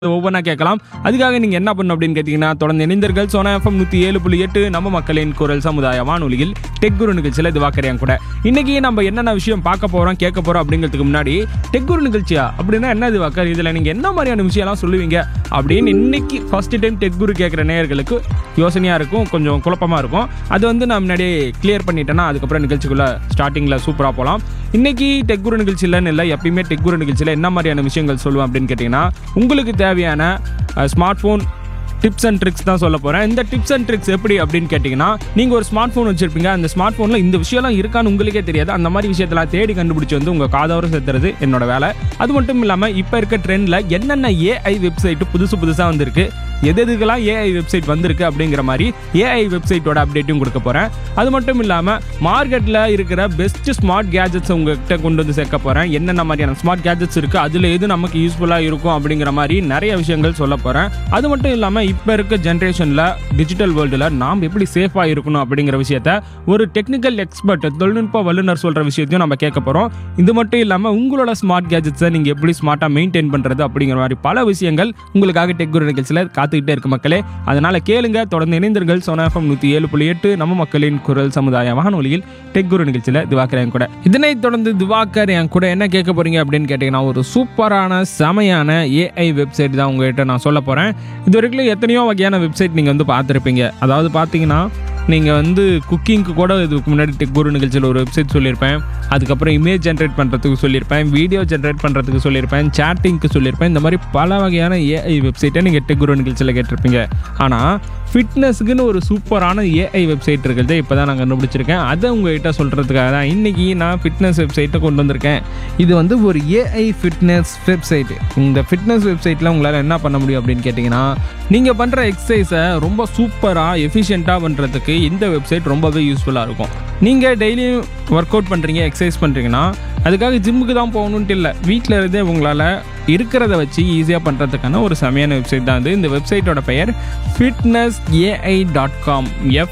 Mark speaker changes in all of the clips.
Speaker 1: ஒவ்வொன்றா கேட்கலாம் அதுக்காக நீங்கள் என்ன பண்ணணும் அப்படின்னு கேட்டிங்கன்னா தொடர்ந்து இணைந்தர்கள் சோனா எஃப்எம் நூற்றி ஏழு புள்ளி எட்டு நம்ம மக்களின் குரல் சமுதாய வானொலியில் டெக் குரு நிகழ்ச்சியில் இது வாக்கறியாங்க கூட இன்னைக்கு நம்ம என்னென்ன விஷயம் பார்க்க போகிறோம் கேட்க போகிறோம் அப்படிங்கிறதுக்கு முன்னாடி டெக் குரு நிகழ்ச்சியா அப்படின்னா என்ன இது வாக்கர் இதில் நீங்கள் என்ன மாதிரியான விஷயம்லாம் சொல்லுவீங்க அப்படின்னு இன்னைக்கு ஃபர்ஸ்ட் டைம் டெக் குரு கேட்குற நேயர்களுக்கு யோசனையாக இருக்கும் கொஞ்சம் குழப்பமாக இருக்கும் அது வந்து நான் முன்னாடியே கிளியர் பண்ணிட்டேன்னா அதுக்கப்புறம் நிகழ்ச்சிக்குள்ளே ஸ்டார்டிங்கில் சூப்பராக போகலாம் இன்னைக்கு டெக் குரு நிகழ்ச்சியிலன்னு இல்லை எப்பயுமே டெக் குரு நிகழ்ச்சியில் என்ன மாதிரியான விஷயங்கள் சொல்லுவேன் அப்படின்னு கேட்டிங்கன்னா உங்களுக்கு தேவையான smart phone tips and tricks தான் சொல்ல போகிறேன் இந்த டிப்ஸ் அண்ட் ட்ரிக்ஸ் எப்படி அப்படின்னு கேட்டிங்கன்னா நீங்கள் ஒரு ஸ்மார்ட் ஃபோன் வச்சுருப்பீங்க அந்த ஸ்மார்ட் ஃபோனில் இந்த விஷயம்லாம் இருக்கான்னு உங்களுக்கே தெரியாது அந்த மாதிரி விஷயத்தெல்லாம் தேடி கண்டுபிடிச்சி வந்து உங்கள் காதோரம் சேர்த்துறது என்னோட வேலை அது மட்டும் இல்லாமல் இப்போ இருக்க ட்ரெண்டில் என்னென்ன ஏஐ வெப்சைட்டு புதுசு புதுசாக வந்திருக்கு எது எதுக்கெல்லாம் ஏஐ வெப்சைட் வந்திருக்கு அப்படிங்கிற மாதிரி ஏஐ வெப்சைட்டோட அப்டேட்டும் கொடுக்க போகிறேன் அது மட்டும் இல்லாமல் மார்க்கெட்டில் இருக்கிற பெஸ்ட் ஸ்மார்ட் கேஜெட்ஸ் உங்ககிட்ட கொண்டு வந்து சேர்க்க போகிறேன் என்னென்ன மாதிரியான ஸ்மார்ட் கேஜெட்ஸ் இருக்குது அதில் எது நமக்கு யூஸ்ஃபுல்லாக இருக்கும் அப்படிங்கிற மாதிரி நிறைய விஷயங்கள் சொல்ல போகிறேன் அது மட்டும் இல்லாமல் இப்போ இருக்க ஜென்ரேஷனில் டிஜிட்டல் வேர்ல்டில் நாம் எப்படி சேஃபாக இருக்கணும் அப்படிங்கிற விஷயத்த ஒரு டெக்னிக்கல் எக்ஸ்பர்ட் தொழில்நுட்ப வல்லுநர் சொல்கிற விஷயத்தையும் நம்ம கேட்க போகிறோம் இது மட்டும் இல்லாமல் உங்களோட ஸ்மார்ட் கேஜெட்ஸை நீங்கள் எப்படி ஸ்மார்ட்டாக மெயின்டைன் பண்ணுறது அப்படிங்கிற மாதிரி பல விஷயங்கள் உங்களுக்காக டெக் குரு நிகழ்ச்சியில் காத்துக்கிட்டே இருக்கு மக்களே அதனால் கேளுங்க தொடர்ந்து இணைந்தர்கள் சோனா எஃப்எம் நூற்றி ஏழு புள்ளி எட்டு நம்ம மக்களின் குரல் சமுதாய வானொலியில் டெக் குரு நிகழ்ச்சியில் திவாகர் என் கூட இதனைத் தொடர்ந்து திவாகர் என் கூட என்ன கேட்க போறீங்க அப்படின்னு கேட்டிங்கன்னா ஒரு சூப்பரான செமையான ஏஐ வெப்சைட் தான் உங்ககிட்ட நான் சொல்ல போகிறேன் இது வரைக்கும் எத்தனையோ வகையான வெப்சைட் நீங்கள் வந்து பார்த்துருப்பீங்க அதாவது பார்த்தீங்கன்னா நீங்கள் வந்து குக்கிங்க்கு கூட இதுக்கு முன்னாடி டெக் குரு நிகழ்ச்சியில் ஒரு வெப்சைட் சொல்லியிருப்பேன் அதுக்கப்புறம் இமேஜ் ஜென்ரேட் பண்ணுறதுக்கு சொல்லியிருப்பேன் வீடியோ ஜென்ரேட் பண்ணுறதுக்கு சொல்லியிருப்பேன் சேட்டிங்க்கு சொல்லியிருப்பேன் இந்த மாதிரி பல வகையான ஏஐ வெப்சைட்டை நீங்கள் டெக் குரு நிகழ்ச்சியில் கேட்டிருப்பீங்க ஆனால் ஃபிட்னஸுக்குன்னு ஒரு சூப்பரான ஏஐ வெப்சைட் இருக்கிறது இப்போ தான் நான் கண்டுபிடிச்சிருக்கேன் அதை உங்ககிட்ட சொல்கிறதுக்காக தான் இன்றைக்கி நான் ஃபிட்னஸ் வெப்சைட்டை கொண்டு வந்திருக்கேன் இது வந்து ஒரு ஏஐ ஃபிட்னஸ் வெப்சைட் இந்த ஃபிட்னஸ் வெப்சைட்டில் உங்களால் என்ன பண்ண முடியும் அப்படின்னு கேட்டிங்கன்னா நீங்கள் பண்ணுற எக்ஸசைஸை ரொம்ப சூப்பராக எஃபிஷியண்ட்டாக பண்ணுறதுக்கு இந்த வெப்சைட் ரொம்பவே யூஸ்ஃபுல்லாக இருக்கும் நீங்கள் டெய்லியும் ஒர்க் அவுட் பண்ணுறீங்க எக்ஸசைஸ் பண்ணுறீங்கன்னா அதுக்காக ஜிம்முக்கு தான் போகணுன்ட்டு இல்லை வீட்டில் இருந்தே உங்களால் இருக்கிறத வச்சு ஈஸியாக பண்ணுறதுக்கான ஒரு செமையான வெப்சைட் தான் இது இந்த வெப்சைட்டோட பெயர் fitness AI dot com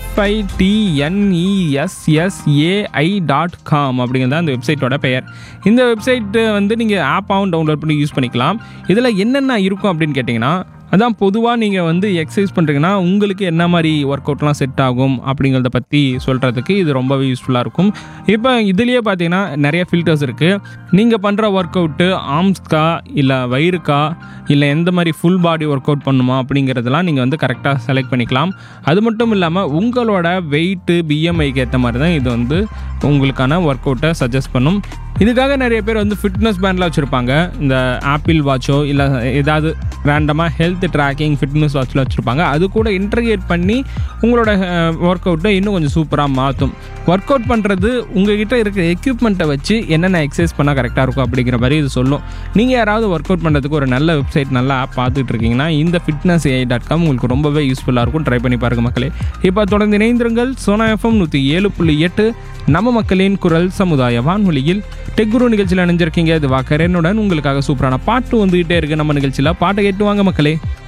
Speaker 1: எஃப்ஐடிஎன்இஎஸ்எஸ்ஏஐ dot com அப்படிங்கிறது தான் இந்த வெப்சைட்டோட பெயர் இந்த வெப்சைட்டு வந்து நீங்கள் ஆப்பாகவும் டவுன்லோட் பண்ணி யூஸ் பண்ணிக்கலாம் இதில் என்னென்ன இருக்கும் அப்படின்னு கேட்டிங்கன்னா அதான் பொதுவாக நீங்கள் வந்து எக்ஸசைஸ் பண்ணுறீங்கன்னா உங்களுக்கு என்ன மாதிரி ஒர்க் அவுட்லாம் செட் ஆகும் அப்படிங்கிறத பற்றி சொல்கிறதுக்கு இது ரொம்பவே யூஸ்ஃபுல்லாக இருக்கும் இப்போ இதுலேயே பார்த்தீங்கன்னா நிறைய ஃபில்டர்ஸ் இருக்குது நீங்கள் பண்ணுற ஒர்க் அவுட்டு ஆர்ம்ஸ்க்கா இல்லை வயிறுக்கா இல்லை எந்த மாதிரி ஃபுல் பாடி ஒர்க் அவுட் பண்ணுமா அப்படிங்கிறதெல்லாம் நீங்கள் வந்து கரெக்டாக செலக்ட் பண்ணிக்கலாம் அது மட்டும் இல்லாமல் உங்களோட வெயிட்டு பிஎம்ஐக்கு ஏற்ற மாதிரி தான் இது வந்து உங்களுக்கான ஒர்க் அவுட்டை சஜஸ்ட் பண்ணும் இதுக்காக நிறைய பேர் வந்து ஃபிட்னஸ் பேண்ட்லாம் வச்சுருப்பாங்க இந்த ஆப்பிள் வாட்சோ இல்லை ஏதாவது ரேண்டமாக ஹெல்த் ட்ராக்கிங் ஃபிட்னஸ் வாட்சில் வச்சுருப்பாங்க அது கூட இன்டர்கேட் பண்ணி உங்களோட ஒர்க் அவுட்டை இன்னும் கொஞ்சம் சூப்பராக மாற்றும் ஒர்க் அவுட் பண்ணுறது உங்ககிட்ட இருக்கிற எக்யூப்மெண்ட்டை வச்சு என்னென்ன எக்ஸசைஸ் பண்ணால் கரெக்டாக இருக்கும் அப்படிங்கிற மாதிரி இது சொல்லும் நீங்கள் யாராவது ஒர்க் அவுட் பண்ணுறதுக்கு ஒரு நல்ல வெப்சைட் நல்ல ஆப் பார்த்துட்டு இருக்கீங்கன்னா இந்த ஃபிட்னஸ் ஏஐ டாட் காம் உங்களுக்கு ரொம்பவே யூஸ்ஃபுல்லாக இருக்கும் ட்ரை பண்ணி பாருங்க மக்களே இப்போ தொடர்ந்து இணைந்திருங்கள் சோனா எஃப்எம் நூற்றி ஏழு புள்ளி எட்டு நம்ம மக்களின் குரல் சமுதாய வானொலியில் டெக் குரு நிகழ்ச்சியில் அணிஞ்சிருக்கீங்க இது வாக்கரனுடன் உங்களுக்காக சூப்பரான பாட்டு வந்துகிட்டே இருக்கு நம்ம நிகழ்ச்சியில் பாட்டை கேட்டு வாங்க மக்களே